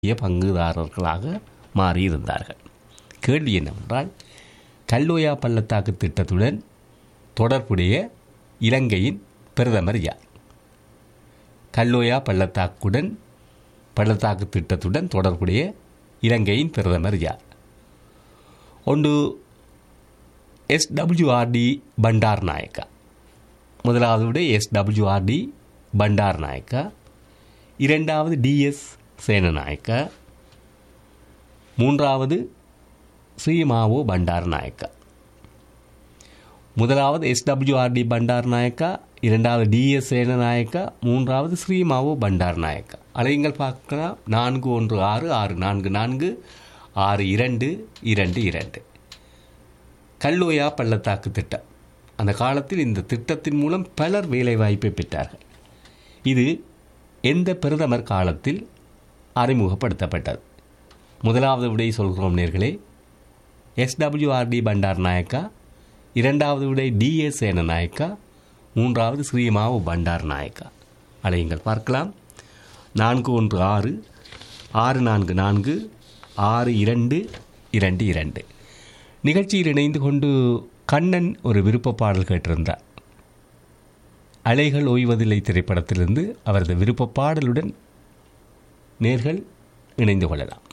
முக்கிய பங்குதாரர்களாக மாறியிருந்தார்கள் கேள்வி என்னவென்றால் கல்லோயா பள்ளத்தாக்கு திட்டத்துடன் தொடர்புடைய இலங்கையின் பிரதமர் யார் கல்லோயா பள்ளத்தாக்குடன் பள்ளத்தாக்கு திட்டத்துடன் தொடர்புடைய இலங்கையின் பிரதமர் யார் ஒன்று எஸ்டபிள்யூஆர்டி பண்டார் நாயக்கா முதலாவது விட எஸ்டபிள்யூஆர்டி பண்டார் நாயக்கா இரண்டாவது டிஎஸ் சேனநாயக்கா மூன்றாவது ஸ்ரீமாவோ பண்டார் நாயக்கா முதலாவது எஸ்டபிள்யூஆர்டி பண்டார் நாயக்கா இரண்டாவது டிஎஸ் சேனநாயக்கா மூன்றாவது ஸ்ரீமாவோ பண்டார் நாயக்கா அலைங்கள் பார்க்கலாம் நான்கு ஒன்று ஆறு ஆறு நான்கு நான்கு ஆறு இரண்டு இரண்டு இரண்டு கல்லோயா பள்ளத்தாக்கு திட்டம் அந்த காலத்தில் இந்த திட்டத்தின் மூலம் பலர் வேலைவாய்ப்பை பெற்றார்கள் இது எந்த பிரதமர் காலத்தில் அறிமுகப்படுத்தப்பட்டது முதலாவது விடை சொல்கிறோம் நேர்களே எஸ்டபிள்யூஆர்டி பண்டார் நாயக்கா இரண்டாவது விடை டிஎஸ் சேன நாயக்கா மூன்றாவது ஸ்ரீமாவு பண்டார் நாயக்கா அலையுங்கள் பார்க்கலாம் நான்கு ஒன்று ஆறு ஆறு நான்கு நான்கு ஆறு இரண்டு இரண்டு இரண்டு நிகழ்ச்சியில் இணைந்து கொண்டு கண்ணன் ஒரு விருப்ப பாடல் கேட்டிருந்தார் அலைகள் ஓய்வதில்லை திரைப்படத்திலிருந்து அவரது விருப்ப பாடலுடன் நேர்கள் இணைந்து கொள்ளலாம்